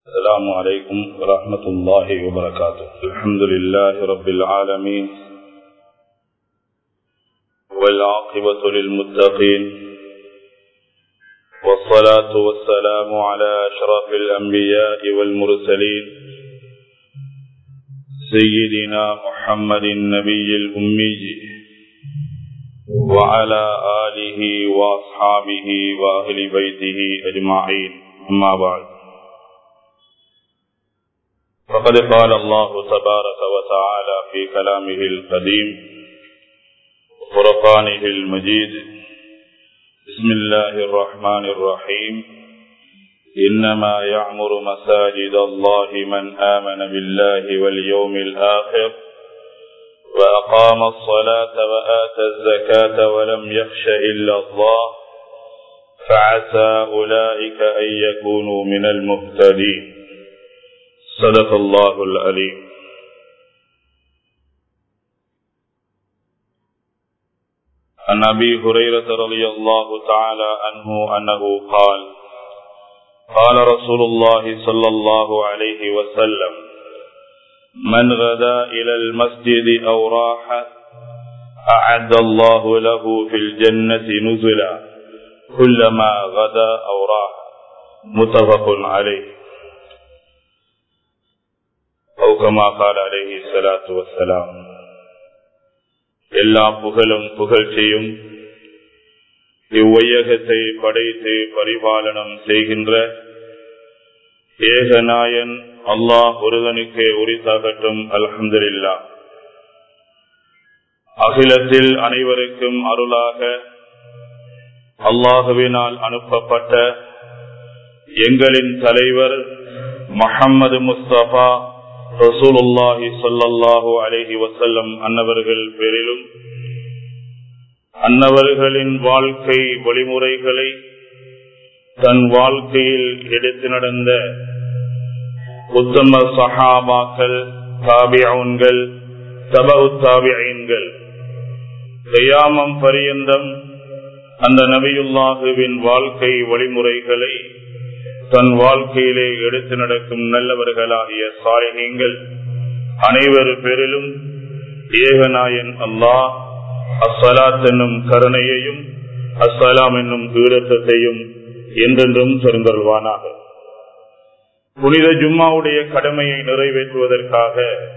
السلام عليكم ورحمة الله وبركاته الحمد لله رب العالمين والعاقبة للمتقين والصلاة والسلام على أشرف الأنبياء والمرسلين سيدنا محمد النبي الأمي وعلى آله وأصحابه وأهل بيته أجمعين أما بعد فقد قال الله تبارك وتعالى في كلامه القديم وفرقانه المجيد بسم الله الرحمن الرحيم إنما يعمر مساجد الله من آمن بالله واليوم الآخر وأقام الصلاة وآتى الزكاة ولم يخش إلا الله فعسى أولئك أن يكونوا من المهتدين صدق الله العليم عن أبي هريرة رضي الله تعالى عنه أنه قال قال رسول الله صلى الله عليه وسلم من غدا إلى المسجد أو راح أعد الله له في الجنة نزلا كلما غدا أو راح متفق عليه أو كما قال عليه الصلاة والسلام எல்லா புகழும் புகழ்ச்சியும் இவ்வையகத்தை படைத்து பரிபாலனம் செய்கின்ற ஏகநாயன் அல்லாஹ் ஒருவனுக்கு உரித்தாகட்டும் அலமதுல்லா அகிலத்தில் அனைவருக்கும் அருளாக அல்லாஹுவினால் அனுப்பப்பட்ட எங்களின் தலைவர் முகம்மது முஸ்தபா ரசூலுல்லாஹி சொல்லல்லாஹு அலஹி வசல்லம் அன்னவர்கள் பேரிலும் அன்னவர்களின் வாழ்க்கை வழிமுறைகளை தன் வாழ்க்கையில் எடுத்து நடந்த உத்தம சஹாபாக்கள் தாபியன்கள் தபு தாபியன்கள் கையாமம் பரியந்தம் அந்த நபியுல்லாஹுவின் வாழ்க்கை வழிமுறைகளை தன் வாழ்க்கையிலே எடுத்து நடக்கும் நல்லவர்களாகிய சாலிகங்கள் அனைவர் பேரிலும் ஏகநாயன் அல்லாஹ் அஸ்ஸலாத் என்னும் கருணையையும் அஸ்ஸலாம் என்னும் வீரத்தையும் என்றென்றும் பெருங்கல்வானாக புனித ஜும்மாவுடைய கடமையை நிறைவேற்றுவதற்காக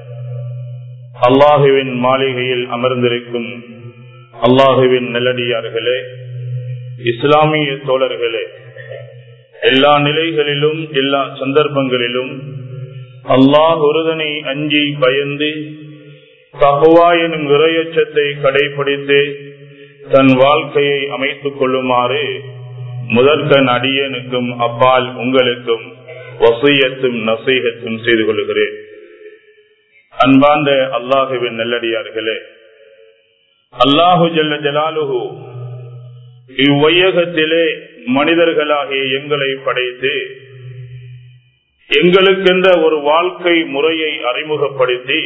அல்லாஹுவின் மாளிகையில் அமர்ந்திருக்கும் அல்லாஹுவின் நல்லடியார்களே இஸ்லாமிய தோழர்களே எல்லா நிலைகளிலும் எல்லா சந்தர்ப்பங்களிலும் அல்லாஹ் ஒருதனை அஞ்சி பயந்து தகுவா எனும் இறையச்சத்தை கடைபிடித்து தன் வாழ்க்கையை அமைத்துக் கொள்ளுமாறு முதற்கண் அடியனுக்கும் அப்பால் உங்களுக்கும் வசையத்தும் நசீகத்தும் செய்து கொள்கிறேன் அன்பார்ந்த அல்லாஹுவின் நல்லடியார்களே அல்லாஹு ஜல்ல ஜலாலுகு இவ்வையகத்திலே மனிதர்களாகிய எங்களை படைத்து எங்களுக்கென்ற ஒரு வாழ்க்கை முறையை அறிமுகப்படுத்தி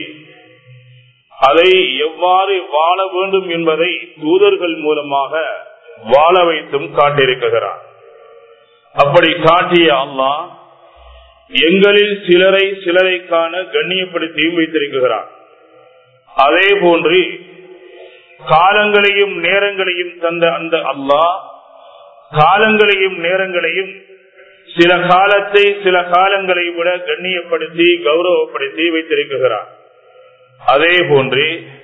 அதை எவ்வாறு வாழ வேண்டும் என்பதை தூதர்கள் மூலமாக வாழ வைத்தும் காட்டியிருக்கிறார் அப்படி காட்டிய அல்லா எங்களில் சிலரை சிலரை காண கண்ணியப்படுத்தியும் வைத்திருக்கிறார் அதே போன்று காலங்களையும் நேரங்களையும் தந்த அந்த அல்லாஹ் காலங்களையும் நேரங்களையும் சில காலத்தை சில காலங்களை விட கண்ணியப்படுத்தி கௌரவப்படுத்தி வைத்திருக்கிறார் அதே போன்று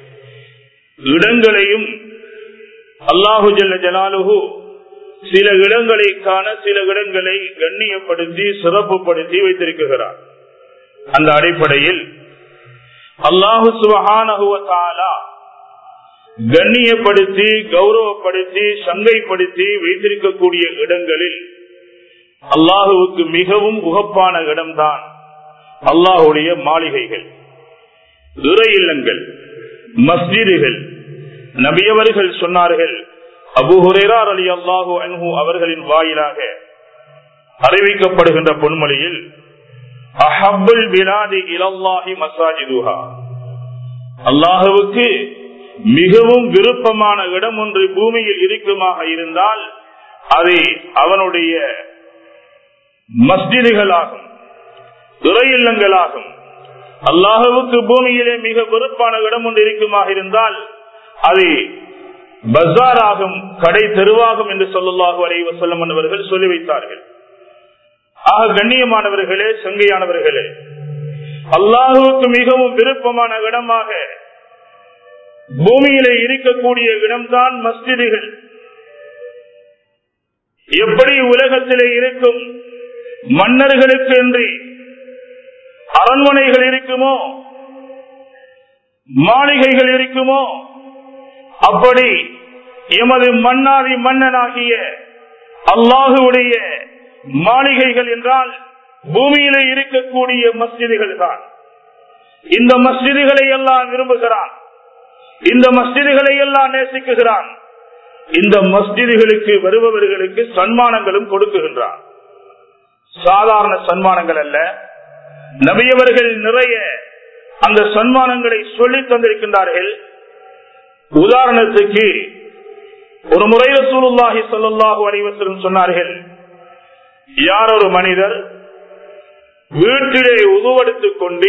இடங்களையும் அல்லாஹு ஜல்ல ஜலாலுகு சில இடங்களை காண சில இடங்களை கண்ணியப்படுத்தி சிறப்புப்படுத்தி வைத்திருக்கிறார் அந்த அடிப்படையில் அல்லாஹு சுபஹானகுவத்தாலா கண்ணியப்படுத்தி கௌரவப்படுத்தி சங்கைப்படுத்தி வைத்திருக்கக்கூடிய இடங்களில் அல்லாஹுவுக்கு மிகவும் உகப்பான இடம்தான் அல்லாஹுடைய மாளிகைகள் இறை இல்லங்கள் மஸ்ஜிதுகள் நபியவர்கள் சொன்னார்கள் அபுஹுரேரார் அலி அல்லாஹு அன்ஹு அவர்களின் வாயிலாக அறிவிக்கப்படுகின்ற பொன்மொழியில் அஹபுல் பிலாதி இலல்லாஹி மசாஜிதுஹா அல்லாஹுவுக்கு மிகவும் விருப்பமான இடம் ஒன்று பூமியில் இருக்குமாக இருந்தால் அது அவனுடைய மஸ்ஜிதுகளாகும் இறை இல்லங்களாகும் அல்லாஹுவுக்கு பூமியிலே மிக வெறுப்பான இடம் ஒன்று இருக்குமாக இருந்தால் அது பசாராகும் கடை தெருவாகும் என்று சொல்லுல்லாஹு அலை வசல்லம் அவர்கள் சொல்லி வைத்தார்கள் ஆக கண்ணியமானவர்களே சங்கையானவர்களே அல்லாஹுவுக்கு மிகவும் விருப்பமான இடமாக பூமியிலே இருக்கக்கூடிய இடம்தான் மஸ்ஜிதுகள் எப்படி உலகத்திலே இருக்கும் மன்னர்களுக்கு என்று அரண்மனைகள் இருக்குமோ மாளிகைகள் இருக்குமோ அப்படி எமது மன்னாதி மன்னனாகிய அல்லாஹுடைய மாளிகைகள் என்றால் பூமியிலே இருக்கக்கூடிய மஸ்ஜிதுகள் தான் இந்த மஸ்ஜிதுகளை எல்லாம் விரும்புகிறான் இந்த மஸ்ஜிதுகளை எல்லாம் நேசிக்குகிறான் இந்த மஸ்ஜிதுகளுக்கு வருபவர்களுக்கு சன்மானங்களும் கொடுக்குகின்றான் சாதாரண சன்மானங்கள் அல்ல நபியவர்கள் நிறைய அந்த சன்மானங்களை சொல்லி தந்திருக்கின்றார்கள் உதாரணத்துக்கு ஒரு முறை ரசூலுல்லாஹி ஸல்லல்லாஹு அலைஹி வஸல்லம் சொன்னார்கள் யார் ஒரு மனிதர் வீட்டிலே உதுவெடுத்துக் கொண்டு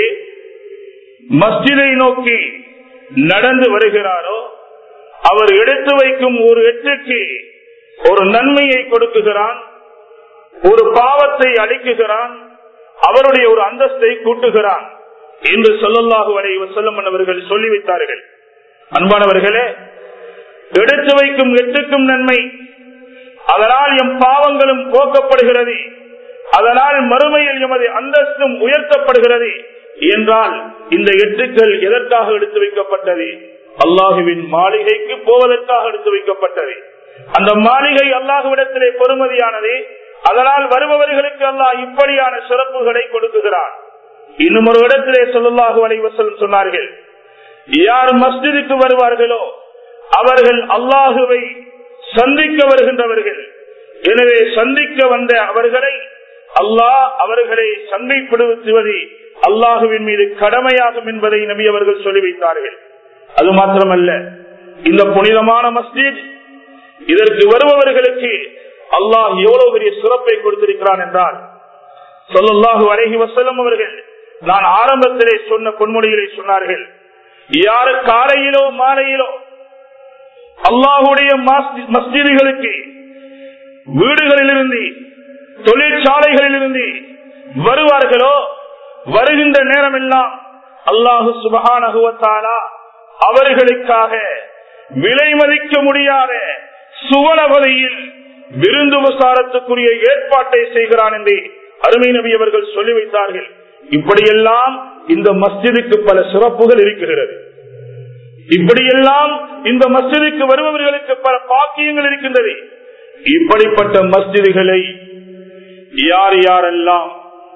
மஸ்ஜிதை நோக்கி நடந்து வருகிறாரோ அவர் எடுத்து வைக்கும் ஒரு எட்டுக்கு ஒரு நன்மையை கொடுக்குகிறான் ஒரு பாவத்தை அளிக்குகிறான் அவருடைய ஒரு அந்தஸ்தை கூட்டுகிறான் என்று சொல்லல்லாஹு அலைஹி வஸல்லம் அவர்கள் சொல்லி வைத்தார்கள் அன்பானவர்களே எடுத்து வைக்கும் எட்டுக்கும் நன்மை அதனால் எம் பாவங்களும் போக்கப்படுகிறது அதனால் மறுமையில் எமது அந்தஸ்தும் உயர்த்தப்படுகிறது என்றால் இந்த எட்டுக்கள் எதற்காக எடுத்து வைக்கப்பட்டது அல்லாஹுவின் மாளிகைக்கு போவதற்காக எடுத்து வைக்கப்பட்டது அந்த மாளிகை அல்லாஹுவிடத்திலே பொறுமதியானது அதனால் வருபவர்களுக்கு அல்லாஹ் இப்படியான சிறப்புகளை கொடுக்குகிறான் இன்னும் ஒரு இடத்திலே சொல்லலாக அலைவசல் சொன்னார்கள் யார் மஸ்ஜிதுக்கு வருவார்களோ அவர்கள் அல்லாஹுவை சந்திக்க வருகின்றவர்கள் எனவே சந்திக்க வந்த அவர்களை அல்லாஹ் அவர்களை சந்தைப்படுத்துவது அல்லாஹுவின் மீது கடமையாகும் என்பதை நபி அவர்கள் சொல்லி வைத்தார்கள் அது மாத்திரமல்ல இந்த புனிதமான மஸ்ஜித் இதற்கு வருபவர்களுக்கு அல்லாஹ் எவ்வளவு பெரிய சிறப்பை கொடுத்திருக்கிறான் என்றால் சொல்லல்லாஹு அழகி வசலம் அவர்கள் நான் ஆரம்பத்திலே சொன்ன பொன்மொழிகளை சொன்னார்கள் யாரு காலையிலோ மாலையிலோ அல்லாஹுடைய மஸ்ஜிதுகளுக்கு வீடுகளிலிருந்து தொழிற்சாலைகளிலிருந்து வருவார்களோ வருகின்ற நேரம் எல்லாம் அல்லாஹு சுபகானகுவத்தாலா அவர்களுக்காக விலை மதிக்க முடியாத சுவனபதியில் விருந்து உபசாரத்துக்குரிய ஏற்பாட்டை செய்கிறான் என்று அருமை நபி அவர்கள் சொல்லி வைத்தார்கள் இப்படியெல்லாம் இந்த மஸ்ஜிதுக்கு பல சிறப்புகள் இருக்கிறது இப்படியெல்லாம் இந்த மஸ்ஜிதுக்கு வருபவர்களுக்கு பல பாக்கியங்கள் இருக்கின்றது இப்படிப்பட்ட மஸ்ஜிதுகளை யார் யாரெல்லாம்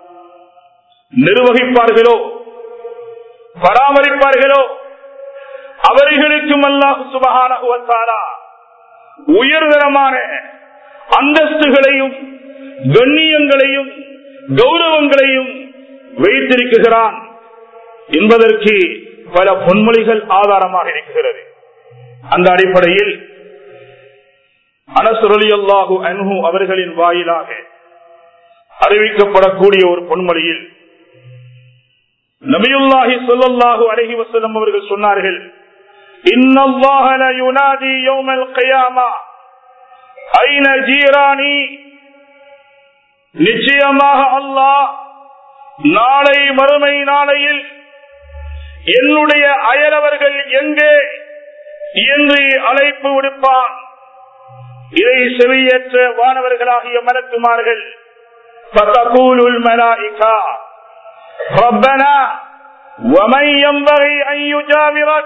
நிர்வகிப்பார்களோ பராமரிப்பார்களோ அவர்களுக்கும் அல்லாஹ் சுபகான உயர்தரமான அந்தஸ்துகளையும் கண்ணியங்களையும் கௌரவங்களையும் வைத்திருக்கிறான் என்பதற்கு பல பொன்மொழிகள் ஆதாரமாக இருக்கிறது அந்த அடிப்படையில் அனசுரலி அல்லாஹு அன்ஹு அவர்களின் வாயிலாக அறிவிக்கப்படக்கூடிய ஒரு பொன்மொழியில் நபியுல்லாஹி சொல்லல்லாஹு அலஹி வசலம் அவர்கள் சொன்னார்கள் நிச்சயமாக அல்லாஹ் நாளை மறுமை நாளையில் என்னுடைய அயலவர்கள் எங்கே என்று அழைப்பு விடுப்பான் இதை செவியேற்ற வானவர்களாகிய மலக்குமார்கள் ربنا ومن ينبغي أن يجاورك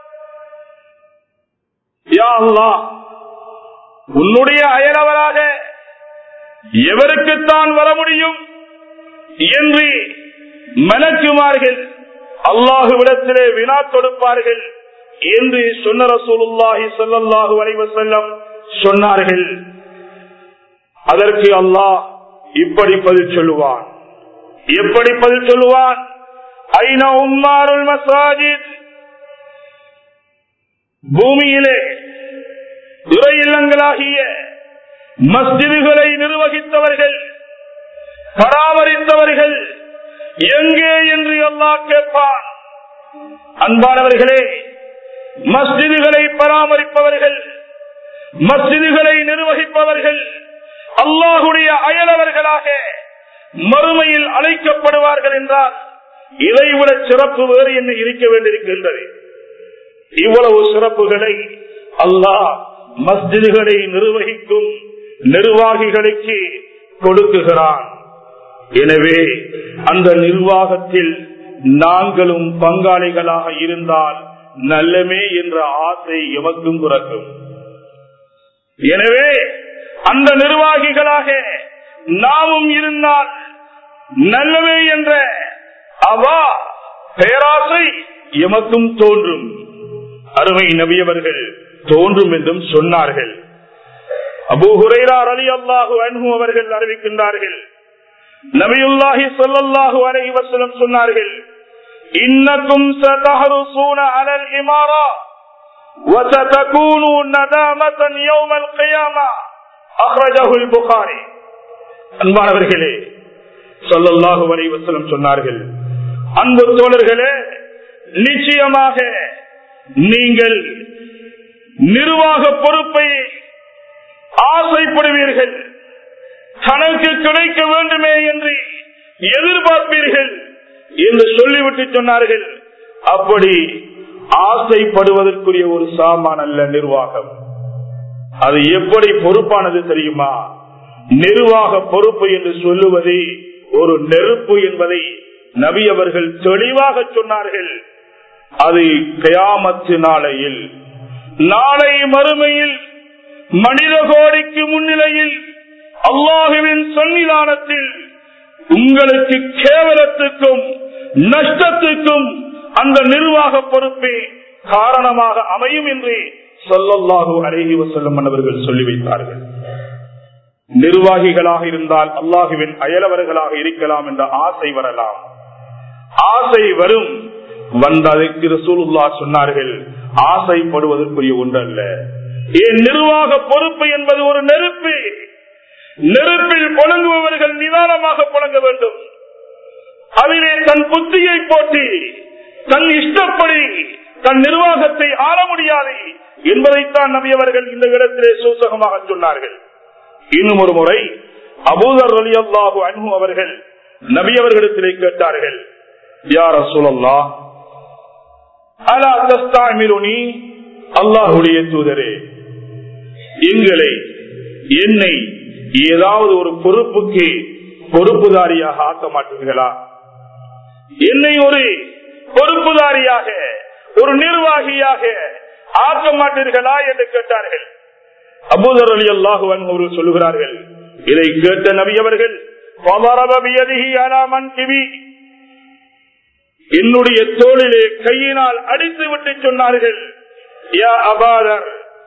يا الله உன்னுடைய அயலவராக எவருக்குத்தான் வர முடியும் என்று மலக்குமார்கள் அல்லாஹுவிடத்திலே வினா தொடுப்பார்கள் என்று சொன்ன ரசூலுல்லாஹி சொல்லல்லாஹு அலைவசல்லம் சொன்னார்கள் அதற்கு அல்லாஹ் இப்படி பதில் சொல்லுவான் எப்படி பதில் சொல்லுவான் ஐநா உம்மாருள் மசாஜித் பூமியிலே துறை இல்லங்களாகிய மஸ்ஜிதுகளை நிர்வகித்தவர்கள் பராமரித்தவர்கள் எங்கே என்று அல்லாஹ் கேட்பான் அன்பானவர்களே மஸ்ஜிதுகளை பராமரிப்பவர்கள் மஸ்ஜிதுகளை நிர்வகிப்பவர்கள் அல்லாஹுடைய அயலவர்களாக மறுமையில் அழைக்கப்படுவார்கள் என்றால் இதைவிட சிறப்பு வேறு என்ன இருக்க வேண்டியிருக்கின்றது இவ்வளவு சிறப்புகளை அல்லாஹ் மஸ்ஜிதுகளை நிர்வகிக்கும் நிர்வாகிகளுக்கு கொடுக்குகிறான் எனவே அந்த நிர்வாகத்தில் நாங்களும் பங்காளிகளாக இருந்தால் நல்லமே என்ற ஆசை எமக்கும் பிறக்கும் எனவே அந்த நிர்வாகிகளாக நாமும் இருந்தால் நல்லவே என்ற அவா பேராசை எமக்கும் தோன்றும் அருமை நபியவர்கள் தோன்றும் என்றும் சொன்னார்கள் அபு ஹுரைரார் அலி அல்லாஹு அன்பு அவர்கள் அறிவிக்கின்றார்கள் நபியுல்லாஹி சொல்லல்லாஹு அலை வசலம் சொன்னார்கள் இன்னக்கும் சதஹருசூன அலல் இமாரா وستكونوا ندامة يوم القيامة أخرجه البخاري அன்பானவர்களே சொல்லல்லாஹு அலை வசலம் சொன்னார்கள் அன்பு தோழர்களே நிச்சயமாக நீங்கள் நிர்வாக பொறுப்பை ஆசைப்படுவீர்கள் தனக்கு கிடைக்க வேண்டுமே என்று எதிர்பார்ப்பீர்கள் என்று சொல்லிவிட்டு சொன்னார்கள் அப்படி ஆசைப்படுவதற்குரிய ஒரு சாமான் அல்ல நிர்வாகம் அது எப்படி பொறுப்பானது தெரியுமா நிர்வாக பொறுப்பு என்று சொல்லுவது ஒரு நெருப்பு என்பதை நபி அவர்கள் தெளிவாக சொன்னார்கள் அது கயாமத்து நாளையில் நாளை மறுமையில் மனித கோடிக்கு முன்னிலையில் அல்லாஹுவின் சன்னிதானத்தில் உங்களுக்கு கேவலத்துக்கும் நஷ்டத்துக்கும் அந்த நிர்வாக பொறுப்பே காரணமாக அமையும் என்று சொல்லல்லாஹு அழகி வசல்லம் அவர்கள் சொல்லி வைத்தார்கள் நிர்வாகிகளாக இருந்தால் அல்லாஹுவின் அயலவர்களாக இருக்கலாம் என்ற ஆசை வரலாம் ஆசை வரும் வந்ததற்கு ரசூலுல்லா சொன்னார்கள் ஆசைப்படுவதற்குரிய ஒன்றல்ல என் நிர்வாக பொறுப்பு என்பது ஒரு நெருப்பு நெருப்பில் புழங்குபவர்கள் நிதானமாக புழங்க வேண்டும் அதிலே தன் புத்தியை போட்டி தன் இஷ்டப்படி தன் நிர்வாகத்தை ஆள முடியாது என்பதைத்தான் நபி அவர்கள் இந்த இடத்திலே சூசகமாக சொன்னார்கள் இன்னும் ஒரு முறை அபூதர் அலி அல்லாஹு அன்பு அவர்கள் நபி அவர்களிடத்திலே கேட்டார்கள் யார் சொல்லல்லா அலா தஸ்தாமிருனி அல்லாஹுடைய தூதரே எங்களை என்னை ஏதாவது ஒரு பொறுப்புக்கு பொறுப்புதாரியாக ஆக்க மாட்டீர்களா என்னை ஒரு பொறுப்புதாரியாக ஒரு நிர்வாகியாக ஆக்க மாட்டீர்களா என்று கேட்டார்கள் அபூதர் அலி அல்லாஹு அவர்கள் சொல்லுகிறார்கள் இதை கேட்ட நபி அவர்கள் என்னுடைய தோளிலே கையினால் அடித்து விட்டு சொன்னார்கள் யா அபாதர்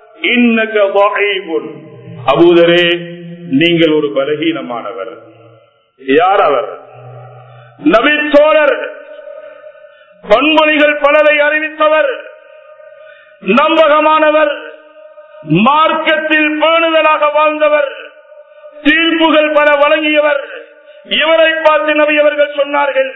அபூதரே நீங்கள் ஒரு பலகீனமானவர் யார் அவர் நபி தோழர் பண்பொழிகள் பலரை அறிவித்தவர் நம்பகமானவர் மார்க்கத்தில் பேணுதலாக வாழ்ந்தவர் தீர்ப்புகள் பல வழங்கியவர் இவரை பார்த்து நபி அவர்கள் சொன்னார்கள்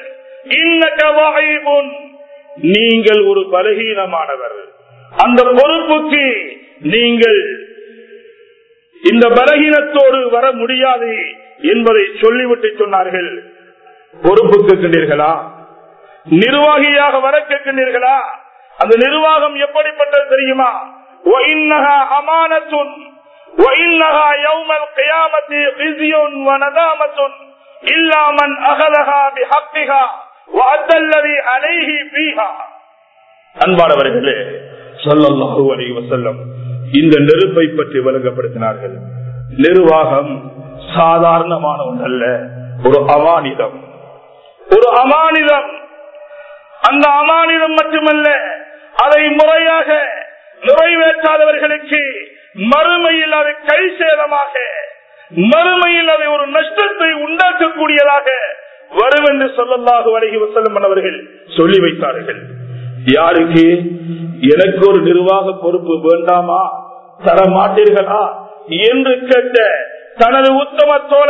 நீங்கள் ஒரு பலகீனமானவர் அந்த பொறுப்புக்கு நீங்கள் இந்த பலகீனத்தோடு வர முடியாது என்பதை சொல்லிவிட்டு சொன்னார்கள் பொறுப்பு கேட்கின்றீர்களா நிர்வாகியாக வர கேட்கின்றீர்களா அந்த நிர்வாகம் எப்படிப்பட்டது தெரியுமா அமானத்துன் يوم القيامة خزي وندامة إلا من أخذها بحقها وأدى الذي عليه فيها அன்பானவர்களே சொல்லல்லாஹு அலைஹி வஸல்லம் இந்த நெருப்பை பற்றி விளங்கப்படுத்தினார்கள் நிர்வாகம் சாதாரணமான ஒன்றல்ல ஒரு அமானிதம் ஒரு அமானிதம் அந்த அமானிதம் மட்டுமல்ல அதை முறையாக நிறைவேற்றாதவர்களுக்கு மறுமையில் அது கை சேதமாக மறுமையில் அதை ஒரு நஷ்டத்தை உண்டாக்கக்கூடியதாக வரும் என்று சொல்லல்லாக வரைகி வசல்லம் அவர்கள் சொல்லி வைத்தார்கள் யாருக்கு எனக்கு ஒரு நிர்வாக பொறுப்பு வேண்டாமா தர மாட்டீர்களா என்று கேட்ட தனது உத்தம தோழர்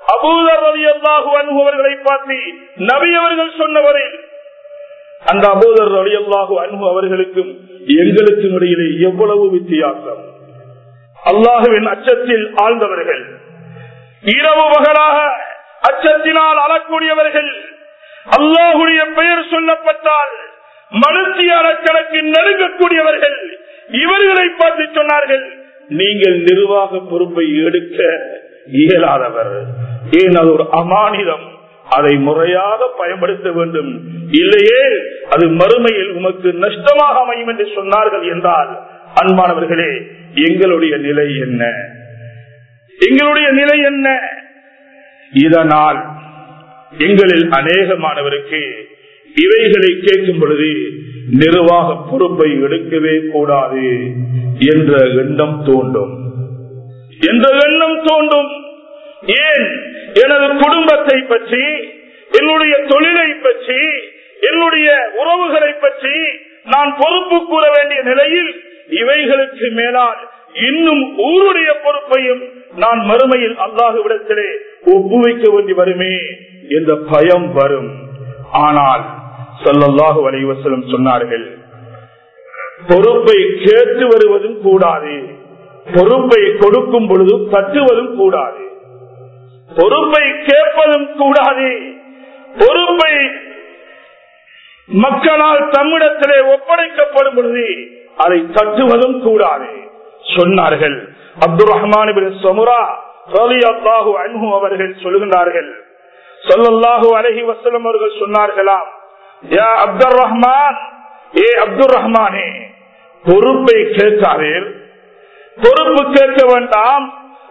அபூதர் அலி அல்லாஹு அனுபவர்களை பார்த்து நபி அவர்கள் சொன்னவரில் அந்த அபூதர் அலி அல்லாஹு அன்பு அவர்களுக்கும் எங்களுக்கும் இடையிலே எவ்வளவு வித்தியாசம் அல்லாஹுவின் அச்சத்தில் ஆழ்ந்தவர்கள் இரவு பகலாக அச்சத்தினால் அழக்கூடியவர்கள் அல்லாஹுடைய பெயர் சொல்லப்பட்டால் மனுத்தியால கணக்கு நெருங்கக்கூடியவர்கள் இவர்களை பார்த்து சொன்னார்கள் நீங்கள் நிர்வாக பொறுப்பை எடுக்க இயலாதவர் ஏன் அது ஒரு அமானிதம் அதை முறையாக பயன்படுத்த வேண்டும் இல்லையே அது மறுமையில் உமக்கு நஷ்டமாக அமையும் என்று சொன்னார்கள் என்றால் அன்பானவர்களே எங்களுடைய நிலை என்ன எங்களுடைய நிலை என்ன இதனால் எங்களில் அநேகமானவருக்கு இவைகளை கேட்கும் பொழுது நிர்வாக பொறுப்பை எடுக்கவே கூடாது என்ற எண்ணம் தோன்றும் என்ற எண்ணம் தோன்றும் ஏன் எனது குடும்பத்தை பற்றி என்னுடைய தொழிலை பற்றி என்னுடைய உறவுகளை பற்றி நான் பொறுப்பு கூற வேண்டிய நிலையில் இவைகளுக்கு மேலால் இன்னும் ஊருடைய பொறுப்பையும் நான் மறுமையில் அல்லாஹுவிடத்திலே ஒப்புவைக்க வேண்டி வருமே என்ற பயம் வரும் ஆனால் சொல்லல்லாஹு அலைவசலம் சொன்னார்கள் பொறுப்பை கேட்டு வருவதும் கூடாது பொறுப்பை கொடுக்கும் பொழுது தட்டுவதும் கூடாது பொறுப்பை கேட்பதும் கூடாது பொறுப்பை மக்களால் தம்மிடத்திலே ஒப்படைக்கப்படும் பொழுது அதை தட்டுவதும் கூடாது சொன்னார்கள் அப்துல் ரஹ்மான் சமுரா அல்லாஹு அன்பு அவர்கள் சொல்லுகின்றார்கள் சொல்லல்லாஹு அலஹி வசலம் அவர்கள் சொன்னார்களாம் யா அப்துல் ரஹ்மான் ஏ அப்துல் ரஹ்மானே பொறுப்பை கேட்காதீர் பொறுப்பு கேட்க வேண்டாம்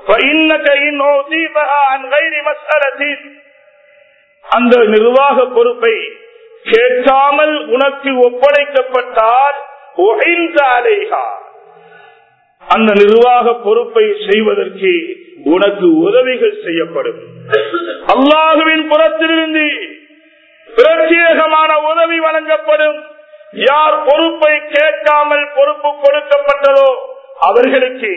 அந்த நிர்வாக பொறுப்பை கேட்காமல் உனக்கு ஒப்படைக்கப்பட்டால் அந்த நிர்வாக பொறுப்பை செய்வதற்கு உனக்கு உதவிகள் செய்யப்படும் அல்லாஹுவின் புறத்திலிருந்து பிரத்யேகமான உதவி வழங்கப்படும் யார் பொறுப்பை கேட்காமல் பொறுப்பு கொடுக்கப்பட்டதோ அவர்களுக்கு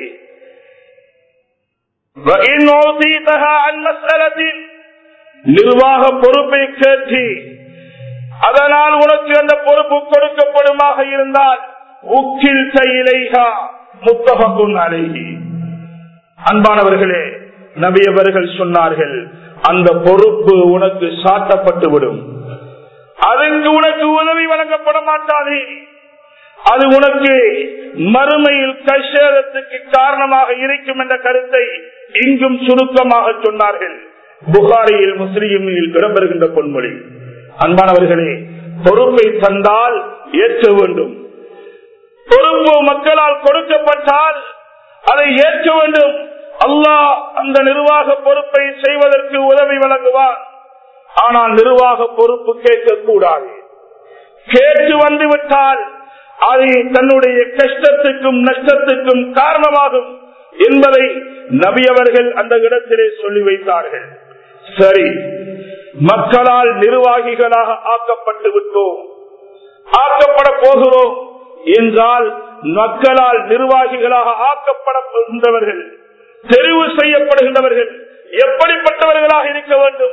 நிர்வாக பொறுப்பை கேட்டு அதனால் உனக்கு அந்த பொறுப்பு கொடுக்கப்படுமாக இருந்தால் உக்கில் தைலைகா முத்தகக்கும் அழகி அன்பானவர்களே நபியவர்கள் சொன்னார்கள் அந்த பொறுப்பு உனக்கு சாட்டப்பட்டு விடும் அதற்கு உனக்கு உதவி வழங்கப்பட மாட்டாது அது உனக்கு மறுமையில் கஷேரத்துக்கு காரணமாக இருக்கும் என்ற கருத்தை இங்கும் சுருக்கமாக சொன்னார்கள் புகாரியில் முஸ்லீமில் இடம்பெறுகின்ற பொன்மொழி அன்பானவர்களே பொறுப்பை தந்தால் ஏற்க வேண்டும் பொறுப்பு மக்களால் கொடுக்கப்பட்டால் அதை ஏற்க வேண்டும் அல்லாஹ் அந்த நிர்வாக பொறுப்பை செய்வதற்கு உதவி வழங்குவார் ஆனால் நிர்வாக பொறுப்பு கேட்கக்கூடாது கேட்டு வந்துவிட்டால் அது தன்னுடைய கஷ்டத்துக்கும் நஷ்டத்துக்கும் காரணமாகும் என்பதை நபி அவர்கள் அந்த இடத்திலே சொல்லி வைத்தார்கள் சரி மக்களால் நிர்வாகிகளாக ஆக்கப்பட்டு விட்டோம் ஆக்கப்பட போகிறோம் என்றால் மக்களால் நிர்வாகிகளாக ஆக்கப்படப்படுகின்றவர்கள் தெரிவு செய்யப்படுகின்றவர்கள் எப்படிப்பட்டவர்களாக இருக்க வேண்டும்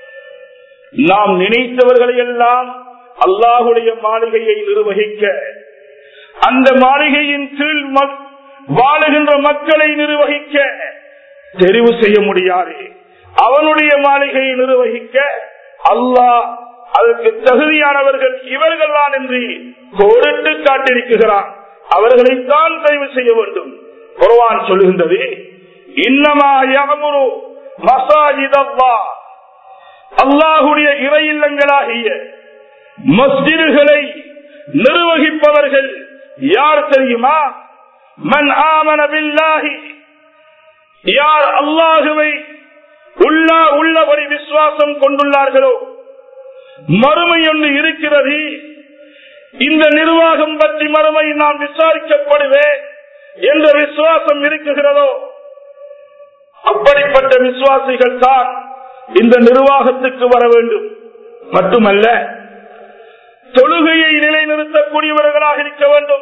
நாம் நினைத்தவர்களை எல்லாம் அல்லாஹுடைய மாளிகையை நிர்வகிக்க அந்த மாளிகையின் கீழ் வாழுகின்ற மக்களை நிர்வகிக்க தெரிவு செய்ய முடியாது அவனுடைய மாளிகையை நிர்வகிக்க அல்லாஹ் அதற்கு தகுதியானவர்கள் இவர்கள் தான் என்று கோடிட்டு காட்டிருக்கிறார் அவர்களைத்தான் தெரிவு செய்ய வேண்டும் குர்வான் சொல்லுகின்றது இன்னமா யமுரு மசாஜிதல்லா அல்லாஹுடைய இறை இல்லங்களாகிய மஸ்ஜிதுகளை நிர்வகிப்பவர்கள் யார் தெரியுமா மன் ஆமன பில்லாஹி யார் அல்லாஹுவை உள்ளா உள்ளபடி விசுவாசம் கொண்டுள்ளார்களோ மறுமை ஒன்று இருக்கிறது இந்த நிர்வாகம் பற்றி மறுமை நான் விசாரிக்கப்படுவேன் என்ற விசுவாசம் இருக்குகிறதோ அப்படிப்பட்ட விசுவாசிகள் தான் இந்த நிர்வாகத்துக்கு வர வேண்டும் மட்டுமல்ல தொழுகையை நிலைநிறுத்தக்கூடியவர்களாக இருக்க வேண்டும்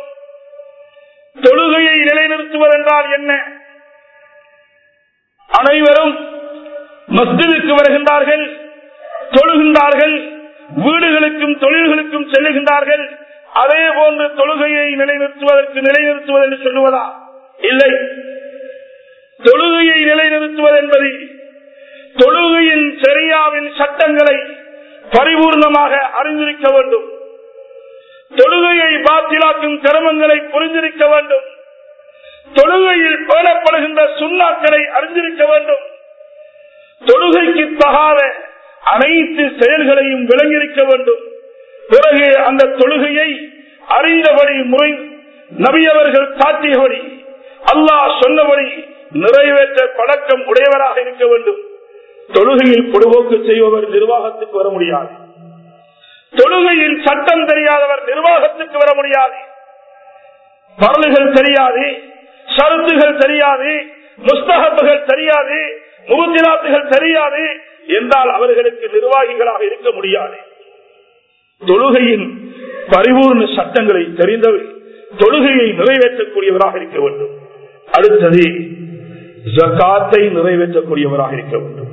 தொழுகையை நிலைநிறுத்துவது என்றால் என்ன அனைவரும் மஸ்ஜிதுக்கு வருகின்றார்கள் தொழுகின்றார்கள் வீடுகளுக்கும் தொழில்களுக்கும் செல்லுகின்றார்கள் அதே போன்று தொழுகையை நிலைநிறுத்துவதற்கு நிலைநிறுத்துவது என்று சொல்லுவதா இல்லை தொழுகையை நிலைநிறுத்துவது என்பது தொழுகையின் சரியாவின் சட்டங்களை பரிபூர்ணமாக அறிந்திருக்க வேண்டும் தொழுகையை பாத்திலாக்கும் கிரமங்களை புரிந்திருக்க வேண்டும் தொழுகையில் பேணப்படுகின்ற சுண்ணாக்களை அறிந்திருக்க வேண்டும் தொழுகைக்கு தகாத அனைத்து செயல்களையும் விளங்கியிருக்க வேண்டும் பிறகு அந்த தொழுகையை அறிந்தபடி முறை நபியவர்கள் காட்டியபடி அல்லாஹ் சொன்னபடி நிறைவேற்ற பழக்கம் உடையவராக இருக்க வேண்டும் தொழுகையில் பொடுபோக்கு செய்பவர் நிர்வாகத்துக்கு வர முடியாது தொழுகையில் சட்டம் தெரியாதவர் நிர்வாகத்துக்கு வர முடியாது பரலுகள் தெரியாது சருத்துகள் தெரியாது முஸ்தகப்புகள் தெரியாது முகத்திராத்துகள் தெரியாது என்றால் அவர்களுக்கு நிர்வாகிகளாக இருக்க முடியாது தொழுகையின் பரிபூர்ண சட்டங்களை தெரிந்தவர் தொழுகையை நிறைவேற்றக்கூடியவராக இருக்க வேண்டும் அடுத்தது ஜக்காத்தை நிறைவேற்றக்கூடியவராக இருக்க வேண்டும்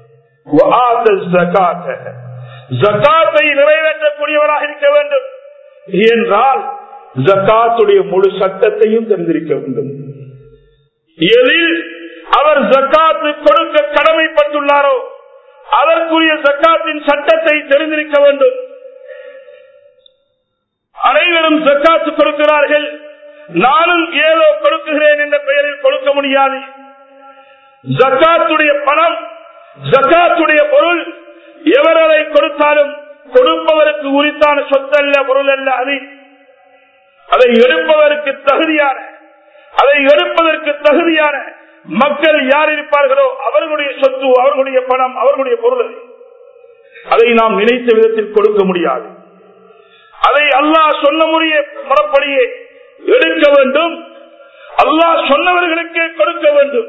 ஜக்காத்தை நிறைவேற்றக்கூடியவராக இருக்க வேண்டும் என்றால் ஜக்காத்துடைய முழு சட்டத்தையும் தெரிந்திருக்க வேண்டும் எதில் அவர் ஜக்காத்து கொடுக்க கடமைப்பட்டுள்ளாரோ அதற்குரிய ஜக்காத்தின் சட்டத்தை தெரிந்திருக்க வேண்டும் அனைவரும் ஜக்காத்து கொடுக்கிறார்கள் நானும் ஏதோ கொடுக்குகிறேன் என்ற பெயரில் கொடுக்க முடியாது ஜக்காத்துடைய பணம் ஜக்காத்துடைய பொருள் எவர் அதை கொடுத்தாலும் கொடுப்பவருக்கு உரித்தான சொத்தல்ல பொருள் அல்ல அது அதை எடுப்பதற்கு தகுதியான அதை எடுப்பதற்கு தகுதியான மக்கள் யார் இருப்பார்களோ அவர்களுடைய சொத்து அவர்களுடைய பணம் அவர்களுடைய பொருள் அது. அதை நாம் நினைத்த விதத்தில் கொடுக்க முடியாது அதை அல்லாஹ் சொன்ன முறைய முறப்படியே எடுக்க வேண்டும் அல்லாஹ் சொன்னவர்களுக்கே கொடுக்க வேண்டும்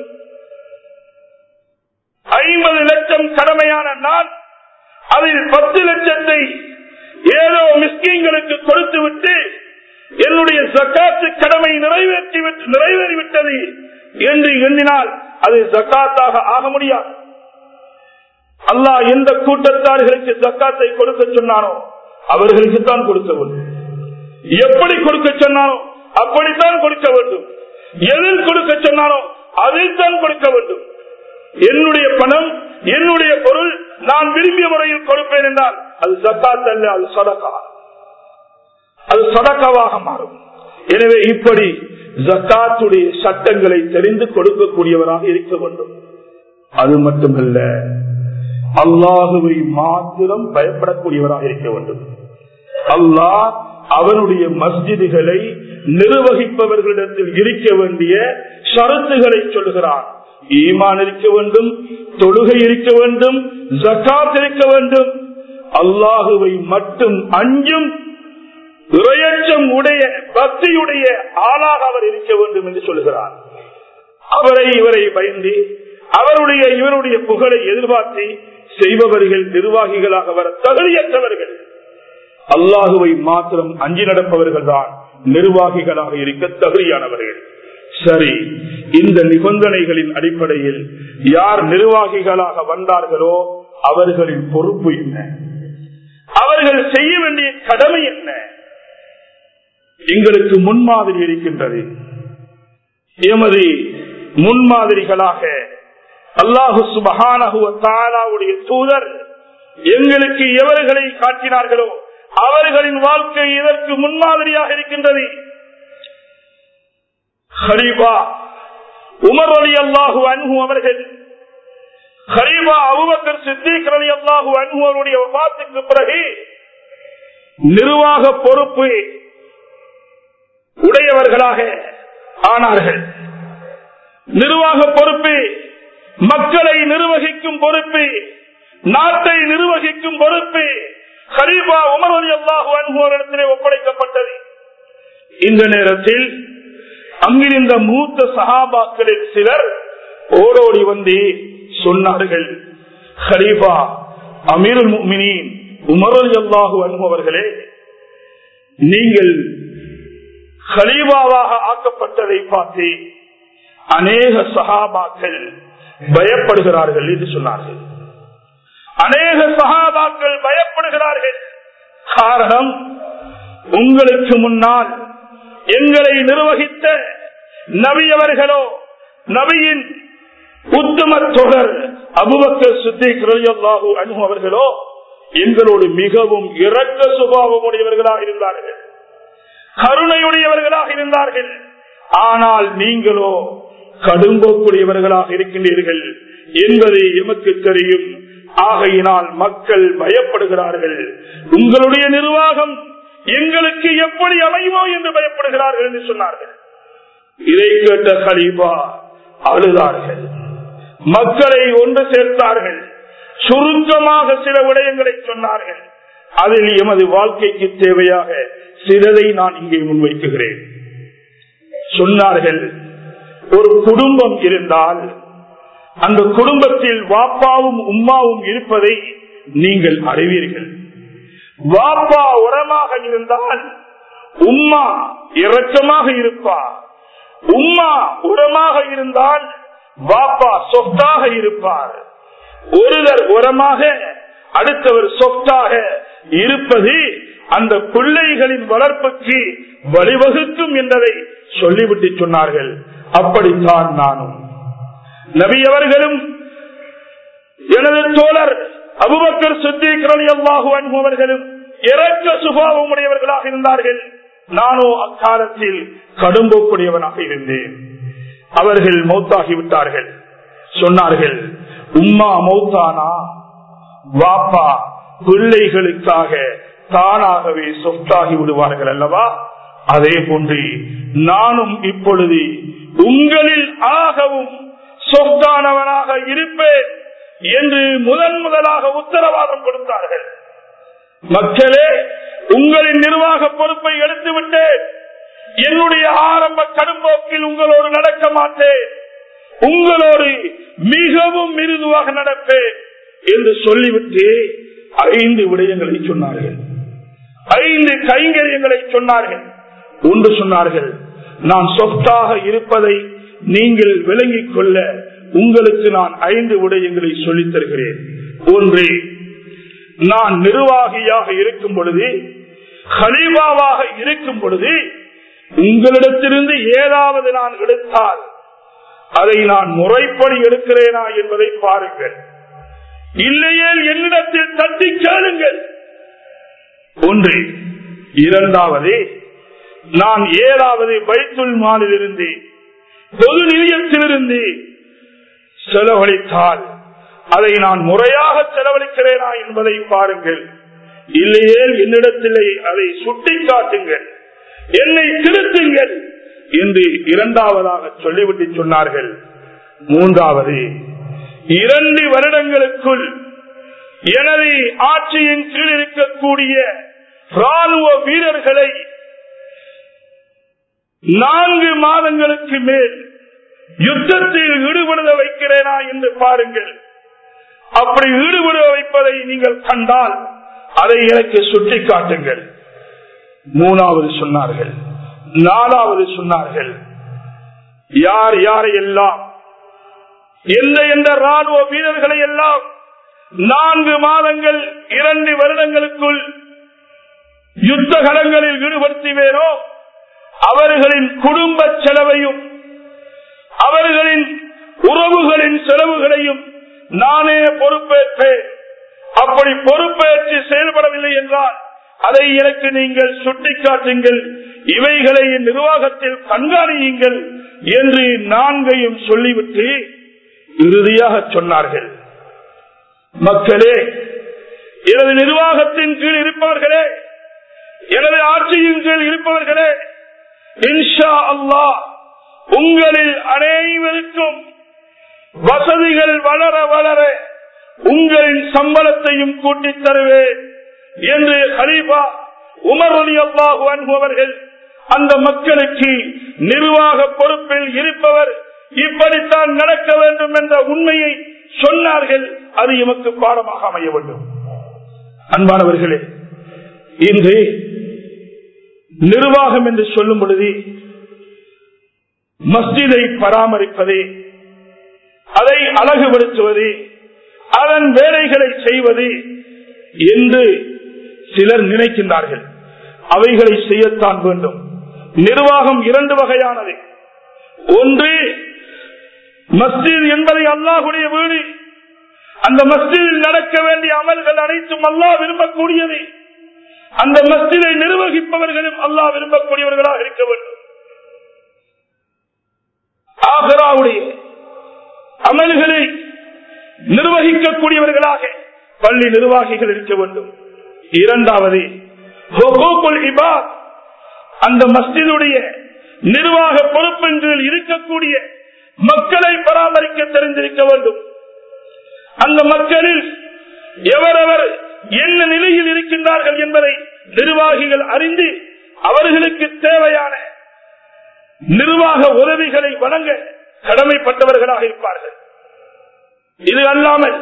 ஐம்பது லட்சம் கடமையான நான் அதில் பத்து லட்சத்தை ஏதோ மிஸ்கீன்களுக்கு கொடுத்து விட்டு என்னுடைய ஜக்காத்து கடமை நிறைவேற்றி நிறைவேறிவிட்டது என்று எண்ணினால் அது ஜக்காத்தாக ஆக முடியாது அல்லாஹ் எந்த கூட்டத்தார்களுக்கு ஜக்காத்தை கொடுக்க சொன்னானோ அவர்களுக்கு தான் கொடுக்க வேண்டும் எப்படி கொடுக்க சொன்னானோ அப்படித்தான் கொடுக்க வேண்டும் எதில் கொடுக்க சொன்னானோ அதில் தான் கொடுக்க வேண்டும் என்னுடைய பணம் என்னுடைய பொருள் நான் விரும்பிய முறையில் கொடுப்பேன் என்றால் அது ஜக்காத் அல்ல அது சதக்கா அது சதக்காவாக மாறும் எனவே இப்படி ஜக்காத்துடைய சட்டங்களை தெரிந்து கொடுக்கக்கூடியவராக இருக்க வேண்டும் அது மட்டுமல்ல அல்லாஹுவை மாத்திரம் பயப்படக்கூடியவராக இருக்க வேண்டும் அல்லாஹ் அவனுடைய மஸ்ஜிதுகளை நிர்வகிப்பவர்களிடத்தில் இருக்க வேண்டிய ஷரத்துகளை சொல்கிறான் ஈமான் இருக்க வேண்டும் தொழுகை இருக்க வேண்டும் ஜக்காத் இருக்க வேண்டும் அல்லாஹுவை மட்டும் அஞ்சும் இரையச்சம் உடைய பக்தியுடைய ஆளாக அவர் இருக்க வேண்டும் என்று சொல்கிறார் அவரை இவரை பயந்து அவருடைய இவருடைய புகழை எதிர்பார்த்து செய்பவர்கள் நிர்வாகிகளாக வர தகுதியற்றவர்கள் அல்லாஹுவை மாத்திரம் அஞ்சி நடப்பவர்கள் தான் நிர்வாகிகளாக இருக்க தகுதியானவர்கள் சரி இந்த நிபந்தனைகளின் அடிப்படையில் யார் நிர்வாகிகளாக வந்தார்களோ அவர்களின் பொறுப்பு என்ன அவர்கள் செய்ய வேண்டிய கடமை என்ன எங்களுக்கு முன்மாதிரி இருக்கின்றது எமது முன்மாதிரிகளாக அல்லாஹு சுபஹானுடைய தூதர் எங்களுக்கு எவர்களை காட்டினார்களோ அவர்களின் வாழ்க்கை இதற்கு முன்மாதிரியாக இருக்கின்றது ஹரீபா உமர் அலி அல்லாஹு அன்பு அவர்கள் ஹரீபா அபுபக்கர் சித்திக் அலி அல்லாஹு அன்பு அவருடைய வாத்துக்கு பிறகு நிர்வாக பொறுப்பு உடையவர்களாக ஆனார்கள் நிர்வாக பொறுப்பு மக்களை நிர்வகிக்கும் பொறுப்பு நாட்டை நிர்வகிக்கும் பொறுப்பு ஹரீபா உமர் அலி அல்லாஹு அன்புவரிடத்திலே ஒப்படைக்கப்பட்டது இந்த நேரத்தில் அங்கிருந்த மூத்த சகாபாக்களில் சிலர் ஓடோடி வந்து சொன்னார்கள் ஹரீபா அமீருல் முக்மினின் உமர் அலி அல்லாஹு அன்பவர்களே நீங்கள் ஹலீபாவாக ஆக்கப்பட்டதை பார்த்து அநேக சகாபாக்கள் பயப்படுகிறார்கள் என்று சொன்னார்கள் அநேக சகாபாக்கள் பயப்படுகிறார்கள் காரணம் உங்களுக்கு முன்னால் எங்களை நிர்வகித்த நபியவர்களோ நபியின் உத்தம தொடர் அபுபக்கர் சுத்திகளாகு அனுபவர்களோ எங்களோடு மிகவும் இரக்க சுபாவம் உடையவர்களாக இருந்தார்கள் கருணையுடையவர்களாக இருந்தார்கள் ஆனால் நீங்களோ கடும்போக்குடையவர்களாக இருக்கின்றீர்கள் என்பதை எமக்கு தெரியும் ஆகையினால் மக்கள் பயப்படுகிறார்கள் உங்களுடைய நிர்வாகம் எங்களுக்கு எப்படி அமையுமோ என்று பயப்படுகிறார்கள் என்று சொன்னார்கள் இதை கேட்ட கலீபா அழுதார்கள் மக்களை ஒன்று சேர்த்தார்கள் சுருக்கமாக சில விடயங்களை சொன்னார்கள் அதில் எமது வாழ்க்கைக்கு தேவையாக சிலதை நான் இங்கே முன்வைக்குகிறேன் சொன்னார்கள் ஒரு குடும்பம் இருந்தால் அந்த குடும்பத்தில் வாப்பாவும் உம்மாவும் இருப்பதை நீங்கள் அறிவீர்கள் வாப்பா உரமாக இருந்தால் உம்மா இரக்கமாக இருப்பார் உம்மா உரமாக இருந்தால் வாப்பா சொத்தாக இருப்பார் ஒருவர் உரமாக அடுத்தவர் சொத்தாக இருப்பது அந்த பிள்ளைகளின் வளர்ப்புக்கு வழிவகுக்கும் என்பதை சொல்லிவிட்டு சொன்னார்கள் அப்படித்தான் நானும் நபி அவர்களும் எனது தோழர் அபுபக்கர் சுத்திகரணி அல்லாஹு அன்பவர்களும் இறக்க சுபாவம் உடையவர்களாக இருந்தார்கள் நானோ அக்காலத்தில் கடும்போக்குடையவனாக இருந்தேன் அவர்கள் மௌத்தாகிவிட்டார்கள் சொன்னார்கள் உம்மா மௌத்தானா வாப்பா பிள்ளைகளுக்காக தானாகவே சொத்தாகி விடுவார்கள் அல்லவா அதே போன்று நானும் இப்பொழுது உங்களில் ஆகவும் சொத்தானவனாக இருப்பேன் என்று முதன் முதலாக உத்தரவாதம் கொடுத்தார்கள் மக்களே உங்களின் நிர்வாக பொறுப்பை எடுத்துவிட்டேன் என்னுடைய ஆரம்ப கடும்போக்கில் உங்களோடு நடக்க மாட்டேன் உங்களோடு மிகவும் மிருதுவாக நடப்பேன் என்று சொல்லிவிட்டு ஐந்து விடயங்களை சொன்னார்கள் ஐந்து கைங்கரியங்களை சொன்னார்கள் ஒன்று சொன்னார்கள் நான் சொத்தாக இருப்பதை நீங்கள் விளங்கிக் கொள்ள உங்களுக்கு நான் ஐந்து விடயங்களை சொல்லித் தருகிறேன் ஒன்று நான் நிர்வாகியாக இருக்கும் பொழுது ஹலீபாவாக இருக்கும் பொழுது உங்களிடத்திலிருந்து ஏதாவது நான் எடுத்தால் அதை நான் முறைப்படி எடுக்கிறேனா என்பதை பாருங்கள் இல்லையே என்னிடத்தில் தட்டி கேளுங்கள் ஒன்று இரண்டாவது நான் ஏழாவது பைத்துல் மாலிலிருந்து பொது நிலையத்திலிருந்து செலவழித்தால் அதை நான் முறையாக செலவழிக்கிறேனா என்பதை பாருங்கள் இல்லையே என்னிடத்திலே அதை சுட்டிக்காட்டுங்கள் என்னை திருத்துங்கள் என்று இரண்டாவதாக சொல்லிவிட்டு சொன்னார்கள் மூன்றாவது இரண்டு வருடங்களுக்குள் எனது ஆட்சியின் கீழ் இருக்கக்கூடிய ராணுவ வீரர்களை நான்கு மாதங்களுக்கு மேல் யுத்தத்தில் ஈடுபடுத வைக்கிறேனா என்று பாருங்கள் அப்படி ஈடுபட வைப்பதை நீங்கள் கண்டால் அதை எனக்கு சுட்டிக்காட்டுங்கள் மூணாவது சொன்னார்கள் நாலாவது சொன்னார்கள் யார் யாரை எல்லாம் எந்த எந்த ராணுவ வீரர்களை எல்லாம் நான்கு மாதங்கள் இரண்டு வருடங்களுக்குள் யுத்த களங்களில் ஈடுபடுத்துவேனோ அவர்களின் குடும்ப செலவையும் அவர்களின் உறவுகளின் செலவுகளையும் நானே பொறுப்பேற்பேன் அப்படி பொறுப்பேற்று செயல்படவில்லை என்றால் அதை எனக்கு நீங்கள் சுட்டிக்காட்டுங்கள் இவைகளை நிர்வாகத்தில் கண்காணியுங்கள் என்று நான்கையும் சொல்லிவிட்டு இறுதியாக சொன்னார்கள் மக்களே எனது நிர்வாகத்தின் கீழ் இருப்பவர்களே எனது ஆட்சியின் கீழ் இருப்பவர்களே இன்ஷா அல்லாஹ் உங்களில் அனைவருக்கும் வசதிகள் வளர வளர உங்களின் சம்பளத்தையும் கூட்டித் தருவேன் என்று ஹரீபா உமர் அலி அல்லாஹு அன்பவர்கள் அந்த மக்களுக்கு நிர்வாக பொறுப்பில் இருப்பவர் இப்படித்தான் நடக்க வேண்டும் என்ற உண்மையை சொன்னார்கள் அது எமக்கு பாடமாக அமைய வேண்டும் அன்பானவர்களே இன்று நிர்வாகம் என்று சொல்லும் பொழுது மஸ்ஜிதை பராமரிப்பது அதை அழகுபடுத்துவது அதன் வேலைகளை செய்வது என்று சிலர் நினைக்கின்றார்கள் அவைகளை செய்யத்தான் வேண்டும் நிர்வாகம் இரண்டு வகையானது ஒன்று மஸ்ஜித் என்பதை அல்லாஹுடைய வீடு அந்த மஸ்ஜிதில் நடக்க வேண்டிய அமல்கள் அனைத்தும் அல்லாஹ் விரும்பக்கூடியது அந்த மஸ்ஜிதை நிர்வகிப்பவர்களும் அல்லாஹ் விரும்பக்கூடியவர்களாக இருக்க வேண்டும் ஆகராவுடைய அமல்களை நிர்வகிக்கக்கூடியவர்களாக பள்ளி நிர்வாகிகள் இருக்க வேண்டும் இரண்டாவது அந்த மஸ்ஜிதுடைய நிர்வாக பொறுப்பின் கீழ் இருக்கக்கூடிய மக்களை பராமரிக்க தெரிந்திருக்க வேண்டும் அந்த மக்களில் எவரவர் என்ன நிலையில் இருக்கின்றார்கள் என்பதை நிர்வாகிகள் அறிந்து அவர்களுக்கு தேவையான நிர்வாக உதவிகளை வழங்க கடமைப்பட்டவர்களாக இருப்பார்கள் இது அல்லாமல்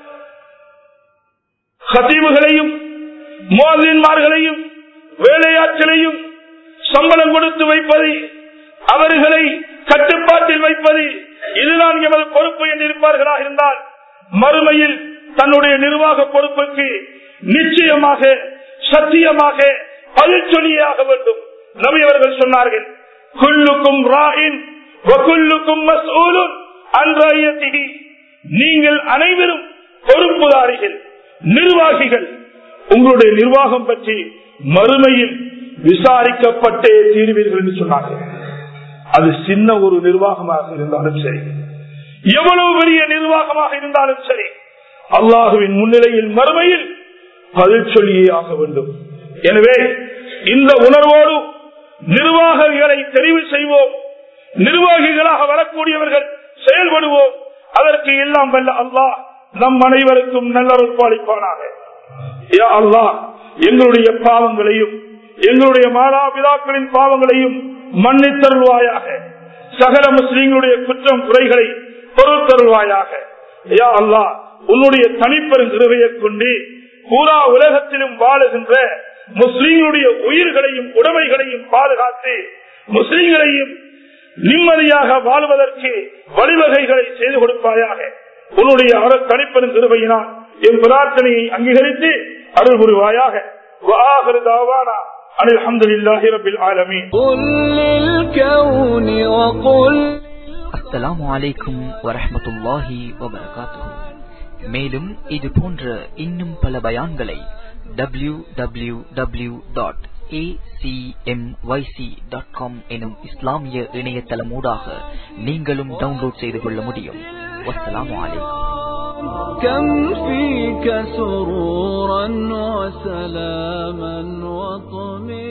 ஹத்தீவுகளையும் மோதின்மார்களையும் வேலையாட்களையும் சம்பளம் கொடுத்து வைப்பது அவர்களை கட்டுப்பாட்டில் வைப்பது இதுதான் எமது பொறுப்பு என்று இருப்பார்களாக இருந்தால் மறுமையில் தன்னுடைய நிர்வாக பொறுப்புக்கு நிச்சயமாக சத்தியமாக பதில் சொல்லியாக வேண்டும் நபி அவர்கள் சொன்னார்கள் குல்லுக்கும் ராயின் வகுல்லுக்கும் மஸ்ஊலுன் அன்றாயத்திகி நீங்கள் அனைவரும் பொறுப்புதாரிகள் நிர்வாகிகள் உங்களுடைய நிர்வாகம் பற்றி மறுமையில் விசாரிக்கப்பட்டே தீர்வீர்கள் என்று சொன்னார்கள் அது சின்ன ஒரு நிர்வாகமாக இருந்தாலும் சரி எவ்வளவு பெரிய நிர்வாகமாக இருந்தாலும் சரி அல்லாஹுவின் முன்னிலையில் மறுமையில் பதில் சொல்லியே ஆக வேண்டும் எனவே இந்த உணர்வோடு நிர்வாகிகளை தெரிவு செய்வோம் நிர்வாகிகளாக வரக்கூடியவர்கள் செயல்படுவோம் அதற்கு எல்லாம் வல்ல அல்லாஹ் நம் அனைவருக்கும் நல்லொருப்பாளிப்பானாக அல்லாஹ் எங்களுடைய பாவங்களையும் எங்களுடைய மாதாபிதாக்களின் பாவங்களையும் மன்னித்தருள்வாயாக சகல முஸ்லீம்களுடைய குற்றம் குறைகளை பொருத்தருள்வாயாக யா அல்லாஹ் உன்னுடைய தனிப்பெரும் கிருவையை கொண்டு பூரா உலகத்திலும் வாழுகின்ற முஸ்லீம்களுடைய உயிர்களையும் உடைமைகளையும் பாதுகாத்து முஸ்லீம்களையும் நிம்மதியாக வாழ்வதற்கு வழிவகைகளை செய்து கொடுப்பாயாக உன்னுடைய தனிப்பெரும் கிருபையினால் என் பிரார்த்தனையை அங்கீகரித்து அருள் புரிவாயாக الحمد لله رب العالمين قل للكون وقل அஸ்ஸலாமு அலைக்கும் வரஹ்மத்துல்லாஹி வபரகாத்துஹு மேலும் இது போன்ற இன்னும் பல பயான்களை W W W dot dot com எனும் இஸ்லாமிய இணையதளமூடாக நீங்களும் டவுன்லோட் செய்து கொள்ள முடியும் வஸ்ஸலாமு அலைக்கும் كم فيك سرورا وسلاما وطمئنا